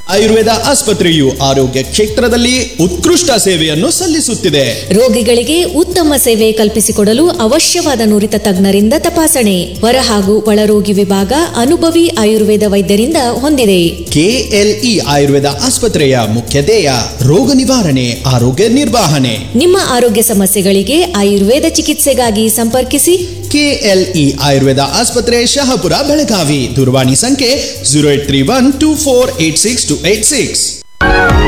ಆಯುರ್ವೇದ ಆಸ್ಪತ್ರೆಯು ಆರೋಗ್ಯ ಕ್ಷೇತ್ರದಲ್ಲಿ ಉತ್ಕೃಷ್ಟ ಸೇವೆಯನ್ನು ಸಲ್ಲಿಸುತ್ತಿದೆ ರೋಗಿಗಳಿಗೆ ಉತ್ತಮ ಸೇವೆ ಕಲ್ಪಿಸಿಕೊಡಲು ಅವಶ್ಯವಾದ ನುರಿತ ತಜ್ಞರಿಂದ ತಪಾಸಣೆ ಹೊರ ಹಾಗೂ ಒಳರೋಗಿ ವಿಭಾಗ ಅನುಭವಿ ಆಯುರ್ವೇದ ವೈದ್ಯರಿಂದ ಹೊಂದಿದೆ ಕೆಎಲ್ಇ ಆಯುರ್ವೇದ ಆಸ್ಪತ್ರೆಯ ಮುಖ್ಯ ಧ್ಯೇಯ ರೋಗ ನಿವಾರಣೆ ಆರೋಗ್ಯ ನಿರ್ವಹಣೆ ನಿಮ್ಮ ಆರೋಗ್ಯ ಸಮಸ್ಯೆಗಳಿಗೆ ಆಯುರ್ವೇದ ಚಿಕಿತ್ಸೆಗಾಗಿ ಸಂಪರ್ಕಿಸಿ ಕೆಎಲ್ಇ ಆಯುರ್ವೇದ ಆಸ್ಪತ್ರೆ ಶಹಾಪುರ ಬೆಳಗಾವಿ ದೂರವಾಣಿ ಸಂಖ್ಯೆ zero eight three one two four eight six two eight six